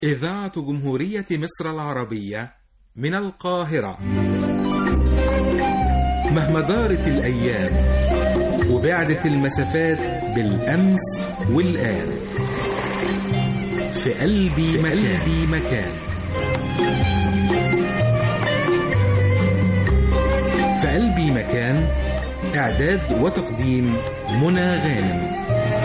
إذاعة جمهورية مصر العربية من القاهرة مهما دارت الأيام وبعدت المسافات بالأمس والآن في قلبي مكان, قلبي مكان في قلبي مكان إعداد وتقديم منى غانم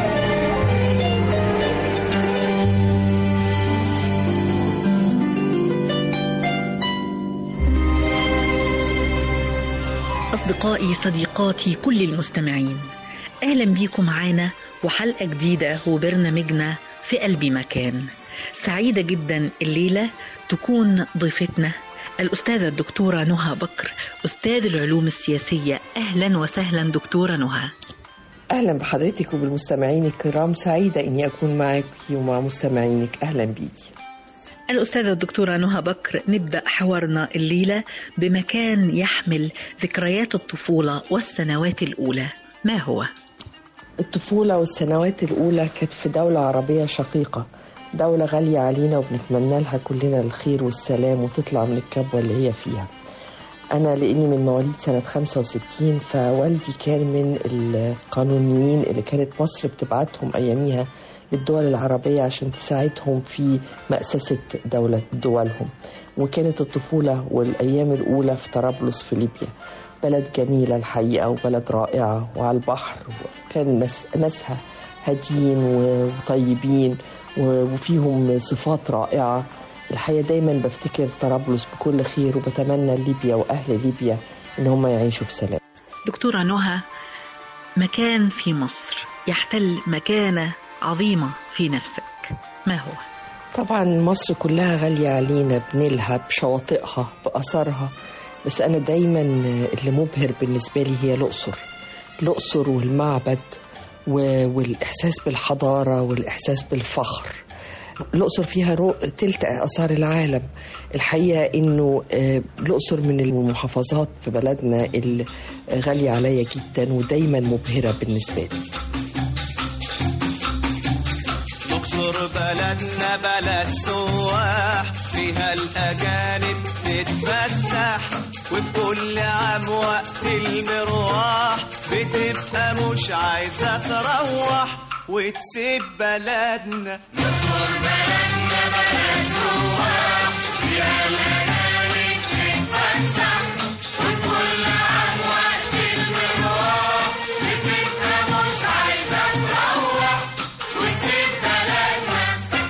أصدقائي صديقاتي كل المستمعين أهلا بيكم معانا وحلقة جديدة وبرنامجنا في قلبي مكان سعيدة جدا الليلة تكون ضيفتنا الأستاذة الدكتورة نهى بكر أستاذ العلوم السياسية أهلا وسهلا دكتورة نهى أهلا بحضرتك وبالمستمعين الكرام سعيدة إني أكون معك ومع مستمعينك أهلا بيكي الأستاذة الدكتورة نهى بكر نبدأ حوارنا الليلة بمكان يحمل ذكريات الطفولة والسنوات الأولى ما هو؟ الطفولة والسنوات الأولى كانت في دولة عربية شقيقة دولة غالية علينا وبنتمنى لها كلنا الخير والسلام وتطلع من الكبوة اللي هي فيها أنا لأني من مواليد سنة 65 فوالدي كان من القانونيين اللي كانت مصر بتبعتهم أياميها للدول العربية عشان تساعدهم في مأسسة دولة دولهم وكانت الطفولة والأيام الأولى في طرابلس في ليبيا بلد جميلة الحقيقة وبلد رائعة وعلى البحر كان ناس ناسها هاديين وطيبين وفيهم صفات رائعة الحقيقة دايما بفتكر طرابلس بكل خير وبتمنى ليبيا وأهل ليبيا إن هم يعيشوا بسلام دكتورة نهى مكان في مصر يحتل مكانة عظيمة في نفسك ما هو؟ طبعا مصر كلها غالية علينا بنيلها بشواطئها بأثرها بس أنا دايما اللي مبهر بالنسبة لي هي الأقصر الأقصر والمعبد والإحساس بالحضارة والإحساس بالفخر الأقصر فيها رو... تلت آثار العالم الحقيقة إنه الأقصر من المحافظات في بلدنا اللي غالية عليا جدا ودايما مبهرة بالنسبة لي الأقصر بلدنا بلد سواح فيها الأجانب تتفسح وفي كل عام وقت المروح بتبقى مش عايزة تروح وتسيب بلدنا الأقصر بلدنا بلد سواح فيها الأجانب تتفسح وفي كل عام وقت المروح بتبقى مش عايزة تروح وتسيب بلدنا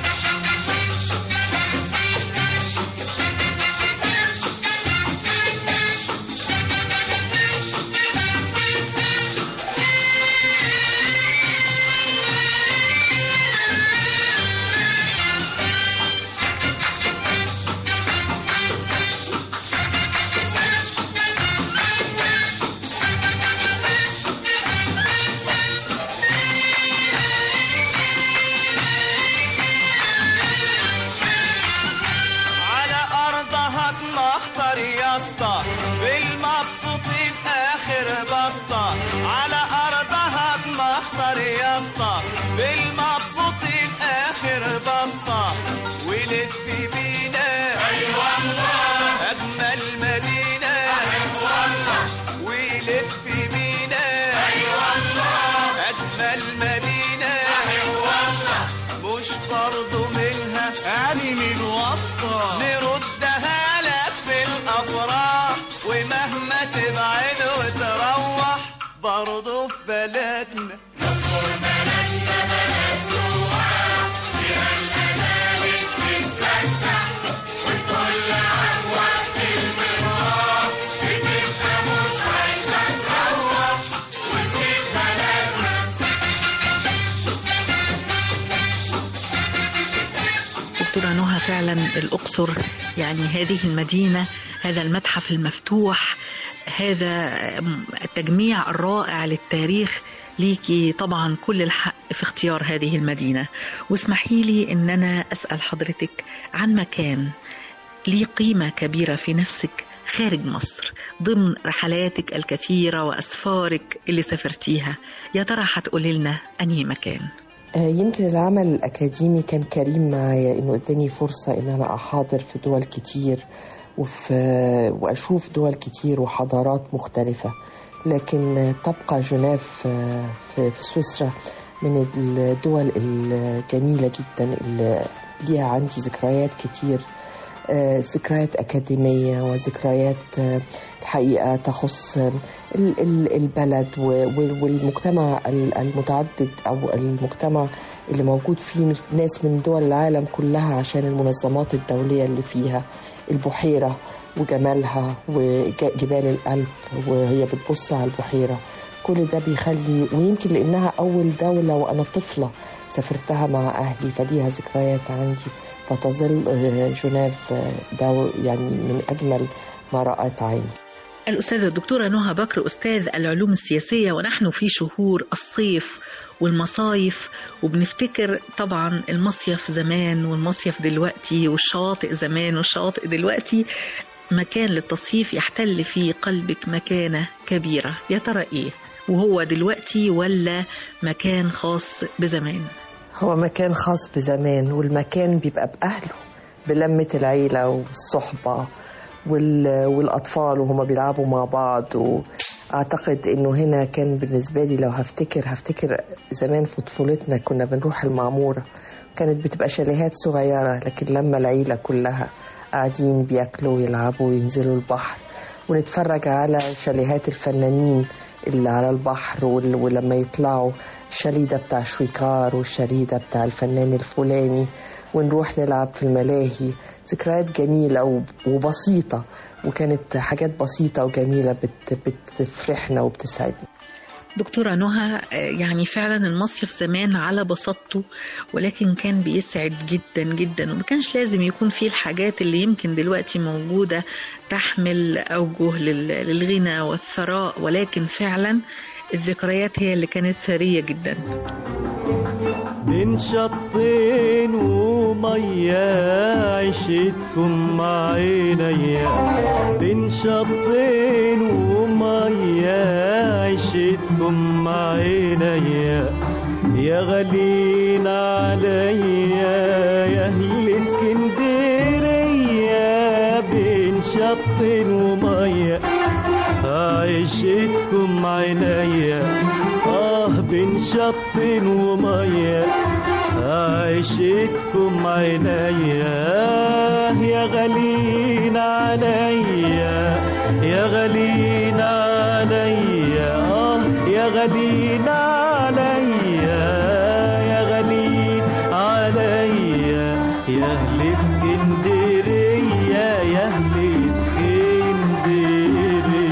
على أرضها تمخطر يا اسطى بالمبسوطين آخر بسطة على أرضها تمخطر يا اسطى بالمبسوطين آخر بسطة ولف بينا أي والله أجمل مدينة صاحب والله ولف بينا أي والله أجمل مدينة صاحب والله مش برضو منها يعني من وسطة نردها لك في الأفراح ومهما تبعد وتروح برضو في بلدنا الأقصر بلدنا بلد سواح فيها الأجانب تتفسح وفي كل عام وقت المروح بتبقى مش عايزة تروح وتسيب بلدنا دكتورة نهى فعلا الأقصر يعني هذه المدينة هذا المتحف المفتوح هذا التجميع الرائع للتاريخ ليكي طبعا كل الحق في اختيار هذه المدينة واسمحي لي ان انا اسأل حضرتك عن مكان ليه قيمة كبيرة في نفسك خارج مصر ضمن رحلاتك الكثيرة وأسفارك اللي سافرتيها يا ترى هتقولي لنا أنهي مكان آه، يمكن العمل الأكاديمي كان كريم معايا إنه اداني فرصة إن أنا أحاضر في دول كتير وفي وأشوف دول كتير وحضارات مختلفة لكن آه، تبقى جنيف آه، في في سويسرا من الدول الجميلة جدا اللي ليها عندي ذكريات كتير آه، ذكريات أكاديمية وذكريات آه، الحقيقة تخص آه، ال- ال- البلد و- وال- والمجتمع ال- المتعدد أو المجتمع اللي موجود فيه ناس من دول العالم كلها عشان المنظمات الدولية اللي فيها البحيرة وجمالها وجبال الألب وهي بتبص على البحيرة كل ده بيخلي ويمكن لأنها أول دولة وأنا طفلة سافرتها مع أهلي فليها ذكريات عندي فتظل آه، جنيف آه، دو يعني من أجمل ما رأت عيني الأستاذة الدكتورة نهى بكر أستاذ العلوم السياسية ونحن في شهور الصيف والمصايف وبنفتكر طبعا المصيف زمان والمصيف دلوقتي والشواطئ زمان والشواطئ دلوقتي مكان للتصيف يحتل في قلبك مكانة كبيرة يا ترى إيه وهو دلوقتي ولا مكان خاص بزمان هو مكان خاص بزمان والمكان بيبقى بأهله بلمة العيلة والصحبة وال... والأطفال وهما بيلعبوا مع بعض وأعتقد إنه هنا كان بالنسبة لي لو هفتكر هفتكر زمان في طفولتنا كنا بنروح المعمورة كانت بتبقى شاليهات صغيرة لكن لما العيلة كلها قاعدين بياكلوا ويلعبوا وينزلوا البحر ونتفرج على شاليهات الفنانين اللي على البحر وال- ولما يطلعوا الشاليه ده بتاع شويكار والشاليه ده بتاع الفنان الفلاني ونروح نلعب في الملاهي ذكريات جميلة وب- وبسيطة وكانت حاجات بسيطة وجميلة بت بتفرحنا وبتسعدنا دكتورة نهى آه، يعني فعلا المصيف زمان على بساطته ولكن كان بيسعد جدا جدا وما كانش لازم يكون فيه الحاجات اللي يمكن دلوقتي موجودة تحمل أوجه لل- للغنى والثراء ولكن فعلا الذكريات هي اللي كانت ثرية جدا بين شطين ومية عشتكم مع عينيا بين شطين ومية عشتكم مع عينيا يا غالين عليا يا اهل اسكندرية بين شطين ومية عشتكم عينيا اه بين شط ومية عشتكم عينيا يا غالين عليا يا غالين عليا اه يا غالين عليا يا غالين عليا يا اهل اسكندرية يا اهل اسكندرية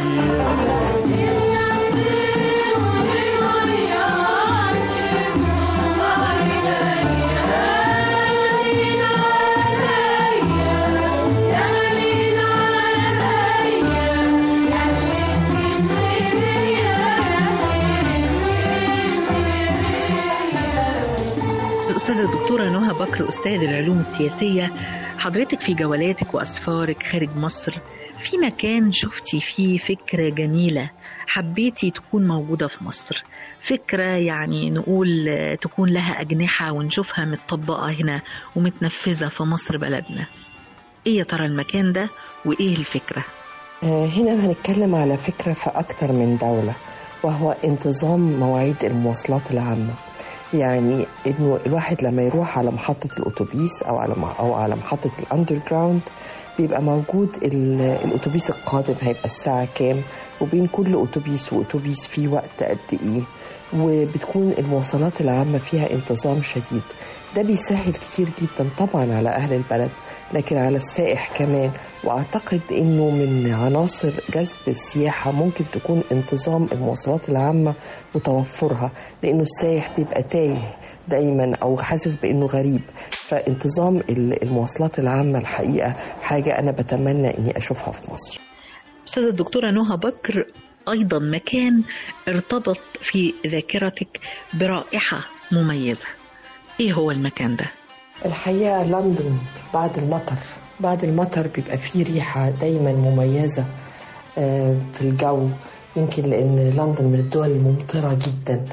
الأستاذة الدكتورة نهى بكر أستاذ العلوم السياسية حضرتك في جولاتك وأسفارك خارج مصر في مكان شفتي فيه فكرة جميلة حبيتي تكون موجودة في مصر فكرة يعني نقول آه، تكون لها أجنحة ونشوفها متطبقة هنا ومتنفذة في مصر بلدنا إيه يا ترى المكان ده وإيه الفكرة آه، هنا هنتكلم على فكرة في أكتر من دولة وهو انتظام مواعيد المواصلات العامة يعني انه الواحد لما يروح على محطة الأتوبيس أو على أو على محطة الأندر جراوند بيبقى موجود ال- الأتوبيس القادم هيبقى الساعة كام وبين كل أتوبيس وأتوبيس فيه وقت قد إيه وبتكون المواصلات العامة فيها انتظام شديد ده بيسهل كتير جدا طبعا على أهل البلد لكن على السائح كمان وأعتقد إنه من عناصر جذب السياحة ممكن تكون انتظام المواصلات العامة وتوفرها لأنه السائح بيبقى تايه دايما أو حاسس بإنه غريب فانتظام ال- المواصلات العامة الحقيقة حاجة أنا بتمنى إني أشوفها في مصر أستاذة الدكتورة نهى بكر أيضا مكان ارتبط في ذاكرتك برائحة مميزة إيه هو المكان ده؟ الحقيقة لندن بعد المطر بعد المطر بيبقى فيه ريحة دايما مميزة آه، في الجو يمكن لأن لندن من الدول الممطرة جدا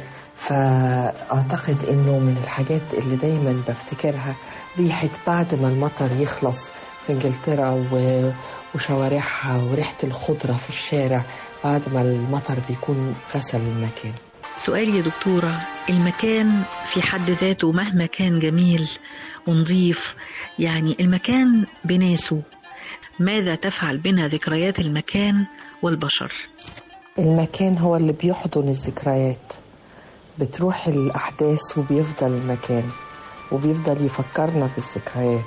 فأعتقد إنه من الحاجات اللي دايما بفتكرها ريحة بعد ما المطر يخلص في إنجلترا و- وشوارعها وريحة الخضرة في الشارع بعد ما المطر بيكون غسل المكان سؤال يا دكتورة المكان في حد ذاته مهما كان جميل ونظيف يعني المكان بناسه ماذا تفعل بنا ذكريات المكان والبشر المكان هو اللي بيحضن الذكريات بتروح الأحداث وبيفضل المكان وبيفضل يفكرنا بالذكريات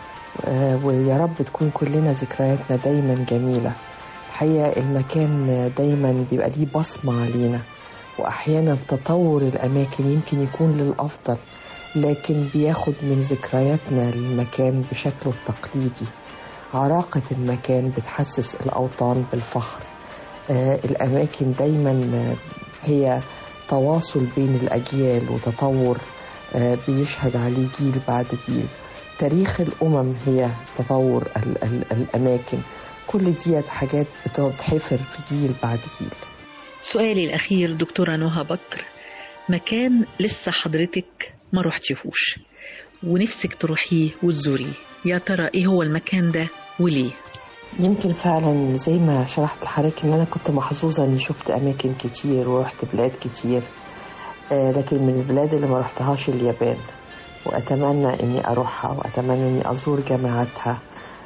آه، ويا رب تكون كلنا ذكرياتنا دايما جميلة الحقيقة المكان دايما بيبقى ليه بصمة علينا وأحيانا تطور الأماكن يمكن يكون للأفضل لكن بياخد من ذكرياتنا للمكان بشكله التقليدي عراقة المكان بتحسس الأوطان بالفخر آه، الأماكن دايما آه، هي تواصل بين الأجيال وتطور آه، بيشهد عليه جيل بعد جيل تاريخ الأمم هي تطور ال- ال- الأماكن كل ديت حاجات بتحفر في جيل بعد جيل سؤالي الأخير دكتورة نهى بكر مكان لسه حضرتك ما رحتيهوش ونفسك تروحيه وتزوريه يا ترى ايه هو المكان ده وليه يمكن فعلا زي ما شرحت لحضرتك ان انا كنت محظوظه اني شفت اماكن كتير ورحت بلاد كتير آه لكن من البلاد اللي ما رحتهاش اليابان واتمنى اني اروحها واتمنى اني ازور جامعاتها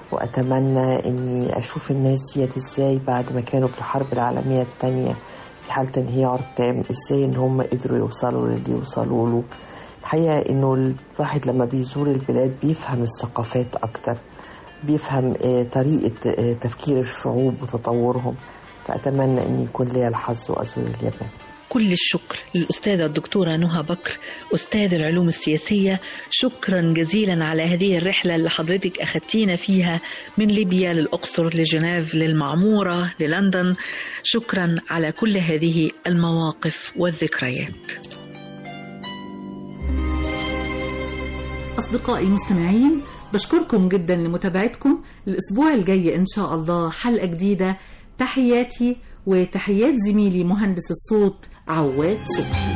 واتمنى اني اشوف الناس ديت ازاي بعد ما كانوا في الحرب العالميه الثانيه في حاله انهيار تام ازاي ان هم قدروا يوصلوا للي يوصلوا له الحقيقه انه الواحد لما بيزور البلاد بيفهم الثقافات اكتر بيفهم آه، طريقة آه، تفكير الشعوب وتطورهم فأتمنى أن يكون لي الحظ وأزور اليابان كل الشكر للأستاذة الدكتورة نهى بكر أستاذ العلوم السياسية شكرا جزيلا على هذه الرحلة اللي حضرتك أخدتينا فيها من ليبيا للأقصر لجنيف للمعمورة للندن شكرا على كل هذه المواقف والذكريات أصدقائي المستمعين بشكركم جدا لمتابعتكم الأسبوع الجاي إن شاء الله حلقة جديدة تحياتي وتحيات زميلي مهندس الصوت عواد صبحي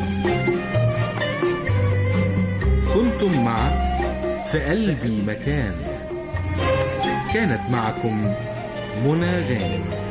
كنتم مع في قلبي مكان كانت معكم منى غانم